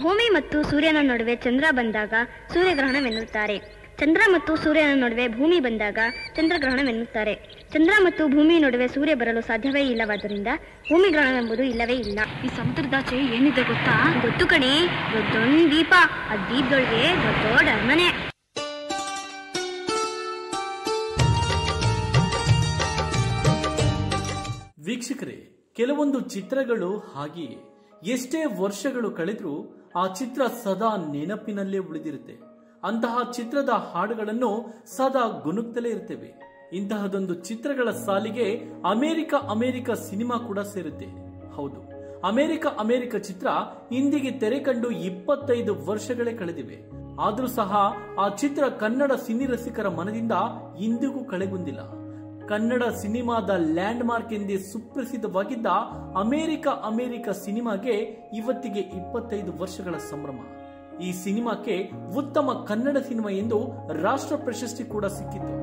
ಭೂಮಿ ಮತ್ತು ಸೂರ್ಯನ ನಡುವೆ ಚಂದ್ರ ಬಂದಾಗ ಸೂರ್ಯಗ್ರಹಣವೆನ್ನುತ್ತಾರೆ ಚಂದ್ರ ಮತ್ತು ಸೂರ್ಯನ ನಡುವೆ ಭೂಮಿ ಬಂದಾಗ ಚಂದ್ರಗ್ರಹಣವೆನ್ನುತ್ತಾರೆ ಚಂದ್ರ ಮತ್ತು ಭೂಮಿ ನಡುವೆ ಸೂರ್ಯ ಬರಲು ಸಾಧ್ಯವೇ ಇಲ್ಲವಾದ್ದರಿಂದ ಭೂಮಿ ಗ್ರಹಣವೆಂಬುದು ಇಲ್ಲವೇ ಇಲ್ಲ ಈ ಸಮುದ್ರದಾಚೆ ಏನಿದೆ ಗೊತ್ತಾ ಗೊತ್ತು ಕಣಿ ದೊಡ್ಡೊಂದು ದೀಪ ಆ ದೀಪದೊಳಗೆ ದೊಡ್ಡ ದೊಡ್ಡ ಅರಮನೆ ವೀಕ್ಷಕರೇ ಕೆಲವೊಂದು ಚಿತ್ರಗಳು ಹಾಗೆಯೇ ಎಷ್ಟೇ ವರ್ಷಗಳು ಕಳೆದರೂ ಆ ಚಿತ್ರ ಸದಾ ನೆನಪಿನಲ್ಲೇ ಉಳಿದಿರುತ್ತೆ ಅಂತಹ ಚಿತ್ರದ ಹಾಡುಗಳನ್ನು ಸದಾ ಗುನುಗ್ತಲೇ ಇರ್ತೇವೆ ಇಂತಹದೊಂದು ಚಿತ್ರಗಳ ಸಾಲಿಗೆ ಅಮೆರಿಕ ಅಮೆರಿಕ ಸಿನಿಮಾ ಕೂಡ ಸೇರುತ್ತೆ ಹೌದು ಅಮೆರಿಕ ಅಮೆರಿಕ ಚಿತ್ರ ಇಂದಿಗೆ ತೆರೆ ಕಂಡು ಇಪ್ಪತ್ತೈದು ವರ್ಷಗಳೇ ಕಳೆದಿವೆ ಆದ್ರೂ ಸಹ ಆ ಚಿತ್ರ ಕನ್ನಡ ಸಿನಿ ರಸಿಕರ ಮನದಿಂದ ಇಂದಿಗೂ ಕಳೆಗುಂದಿಲ್ಲ ಕನ್ನಡ ಸಿನಿಮಾದ ಲ್ಯಾಂಡ್ ಮಾರ್ಕ್ ಎಂದೇ ಸುಪ್ರಸಿದ್ಧವಾಗಿದ್ದ ಅಮೆರಿಕ ಅಮೆರಿಕ ಸಿನಿಮಾಗೆ ಇವತ್ತಿಗೆ ಇಪ್ಪತ್ತೈದು ವರ್ಷಗಳ ಸಂಭ್ರಮ ಈ ಸಿನಿಮಾಕ್ಕೆ ಉತ್ತಮ ಕನ್ನಡ ಸಿನಿಮಾ ಎಂದು ರಾಷ್ಟ್ರ ಪ್ರಶಸ್ತಿ ಕೂಡ ಸಿಕ್ಕಿತ್ತು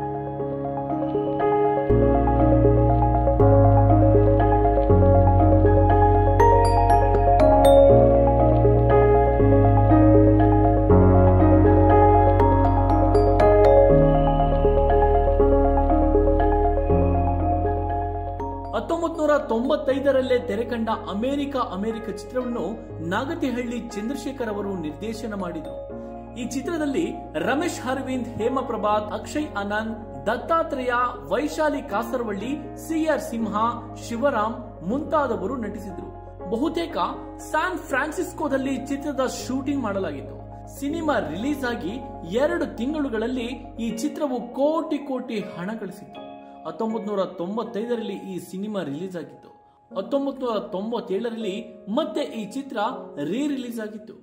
ಹತ್ತೊಂಬತ್ ನೂರ ತೊಂಬತ್ತೈದರಲ್ಲೇ ತೆರೆಕಂಡ ಅಮೆರಿಕ ಅಮೆರಿಕ ಚಿತ್ರವನ್ನು ನಾಗತಿಹಳ್ಳಿ ಚಂದ್ರಶೇಖರ್ ಅವರು ನಿರ್ದೇಶನ ಮಾಡಿದರು ಈ ಚಿತ್ರದಲ್ಲಿ ರಮೇಶ್ ಅರವಿಂದ್ ಹೇಮಪ್ರಭಾತ್ ಅಕ್ಷಯ್ ಆನಂದ್ ದತ್ತಾತ್ರೇಯ ವೈಶಾಲಿ ಕಾಸರವಳ್ಳಿ ಸಿಆರ್ ಸಿಂಹ ಶಿವರಾಮ್ ಮುಂತಾದವರು ನಟಿಸಿದ್ರು ಬಹುತೇಕ ಸ್ಯಾನ್ ಫ್ರಾನ್ಸಿಸ್ಕೋದಲ್ಲಿ ಚಿತ್ರದ ಶೂಟಿಂಗ್ ಮಾಡಲಾಗಿತ್ತು ಸಿನಿಮಾ ರಿಲೀಸ್ ಆಗಿ ಎರಡು ತಿಂಗಳುಗಳಲ್ಲಿ ಈ ಚಿತ್ರವು ಕೋಟಿ ಕೋಟಿ ಹಣ ಗಳಿಸಿತ್ತು ಹತ್ತೊಂಬತ್ ನೂರ ತೊಂಬತ್ತೈದರಲ್ಲಿ ಈ ಸಿನಿಮಾ ರಿಲೀಸ್ ಆಗಿತ್ತು ಹತ್ತೊಂಬತ್ ನೂರ ತೊಂಬತ್ತೇಳರಲ್ಲಿ ಮತ್ತೆ ಈ ಚಿತ್ರ ರೀ ರಿಲೀಸ್ ಆಗಿತ್ತು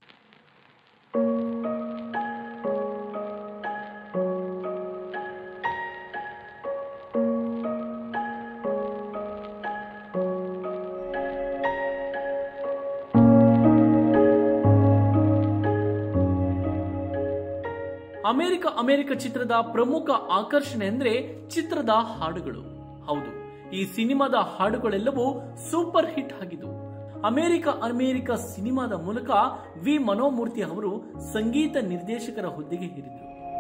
ಅಮೆರಿಕ ಅಮೆರಿಕ ಚಿತ್ರದ ಪ್ರಮುಖ ಆಕರ್ಷಣೆ ಅಂದ್ರೆ ಚಿತ್ರದ ಹಾಡುಗಳು ಹೌದು ಈ ಸಿನಿಮಾದ ಹಾಡುಗಳೆಲ್ಲವೂ ಸೂಪರ್ ಹಿಟ್ ಆಗಿದ್ದವು ಅಮೆರಿಕ ಅಮೆರಿಕ ಸಿನಿಮಾದ ಮೂಲಕ ವಿ ಮನೋಮೂರ್ತಿ ಅವರು ಸಂಗೀತ ನಿರ್ದೇಶಕರ ಹುದ್ದೆಗೆ ಏರಿದರು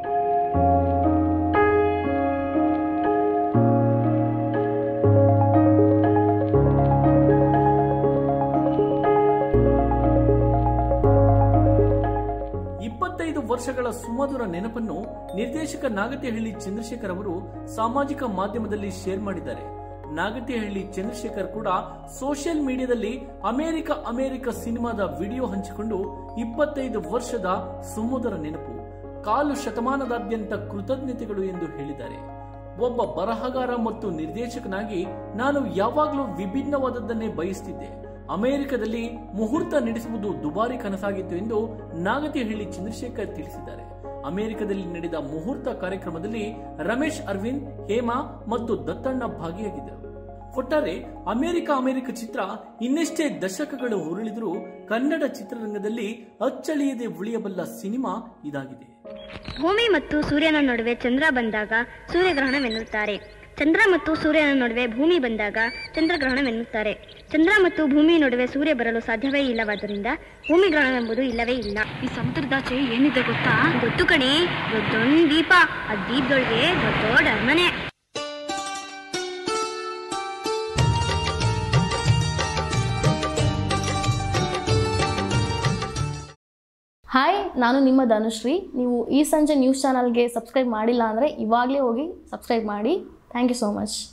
ಇಪ್ಪತ್ತೈದು ವರ್ಷಗಳ ಸುಮಧುರ ನೆನಪನ್ನು ನಿರ್ದೇಶಕ ನಾಗತಿಹಳ್ಳಿ ಚಂದ್ರಶೇಖರ್ ಅವರು ಸಾಮಾಜಿಕ ಮಾಧ್ಯಮದಲ್ಲಿ ಶೇರ್ ಮಾಡಿದ್ದಾರೆ ನಾಗತಿಹಳ್ಳಿ ಚಂದ್ರಶೇಖರ್ ಕೂಡ ಸೋಷಿಯಲ್ ಮೀಡಿಯಾದಲ್ಲಿ ಅಮೆರಿಕ ಅಮೆರಿಕ ಸಿನಿಮಾದ ವಿಡಿಯೋ ಹಂಚಿಕೊಂಡು ಇಪ್ಪತ್ತೈದು ವರ್ಷದ ಸುಮಧುರ ನೆನಪು ಕಾಲು ಶತಮಾನದಾದ್ಯಂತ ಕೃತಜ್ಞತೆಗಳು ಎಂದು ಹೇಳಿದ್ದಾರೆ ಒಬ್ಬ ಬರಹಗಾರ ಮತ್ತು ನಿರ್ದೇಶಕನಾಗಿ ನಾನು ಯಾವಾಗಲೂ ವಿಭಿನ್ನವಾದದ್ದನ್ನೇ ಬಯಸ್ತಿದ್ದೆ ಅಮೆರಿಕದಲ್ಲಿ ಮುಹೂರ್ತ ನಡೆಸುವುದು ದುಬಾರಿ ಕನಸಾಗಿತ್ತು ಎಂದು ನಾಗತಿಹಳ್ಳಿ ಚಂದ್ರಶೇಖರ್ ತಿಳಿಸಿದ್ದಾರೆ ಅಮೆರಿಕದಲ್ಲಿ ನಡೆದ ಮುಹೂರ್ತ ಕಾರ್ಯಕ್ರಮದಲ್ಲಿ ರಮೇಶ್ ಅರವಿಂದ್ ಹೇಮಾ ಮತ್ತು ದತ್ತಣ್ಣ ಭಾಗಿಯಾಗಿದ್ದರು ಒಟ್ಟಾರೆ ಅಮೆರಿಕ ಅಮೆರಿಕ ಚಿತ್ರ ಇನ್ನೆಷ್ಟೇ ದಶಕಗಳು ಉರುಳಿದರೂ ಕನ್ನಡ ಚಿತ್ರರಂಗದಲ್ಲಿ ಅಚ್ಚಳಿಯದೆ ಉಳಿಯಬಲ್ಲ ಸಿನಿಮಾ ಇದಾಗಿದೆ ಭೂಮಿ ಮತ್ತು ಸೂರ್ಯನ ನಡುವೆ ಚಂದ್ರ ಬಂದಾಗ ಸೂರ್ಯಗ್ರಹಣವೆನ್ನುತ್ತಾರೆ ಚಂದ್ರ ಮತ್ತು ಸೂರ್ಯನ ನಡುವೆ ಭೂಮಿ ಬಂದಾಗ ಚಂದ್ರಗ್ರಹಣವೆನ್ನುತ್ತಾರೆ ಚಂದ್ರ ಮತ್ತು ಭೂಮಿ ನಡುವೆ ಸೂರ್ಯ ಬರಲು ಸಾಧ್ಯವೇ ಇಲ್ಲವಾದ್ದರಿಂದ ಭೂಮಿ ಗ್ರಹಣವೆಂಬುದು ಇಲ್ಲವೇ ಇಲ್ಲ ಈ ಸಮುದ್ರದಾಚೆ ಏನಿದೆ ಗೊತ್ತಾ ಗೊತ್ತು ಕಣಿ ದೊಡ್ಡೊಂದು ದೀಪ ಆ ದೀಪದೊಳಗೆ ದೊಡ್ಡ ದೊಡ್ಡ ಅರಮನೆ ಹಾಯ್ ನಾನು ನಿಮ್ಮ ಧನುಶ್ರೀ ನೀವು ಈ ಸಂಜೆ ನ್ಯೂಸ್ ಚಾನಲ್ಗೆ ಸಬ್ಸ್ಕ್ರೈಬ್ ಮಾಡಿಲ್ಲ ಅಂದರೆ ಇವಾಗಲೇ ಹೋಗಿ ಸಬ್ಸ್ಕ್ರೈಬ್ ಮಾಡಿ ಥ್ಯಾಂಕ್ ಯು ಸೋ ಮಚ್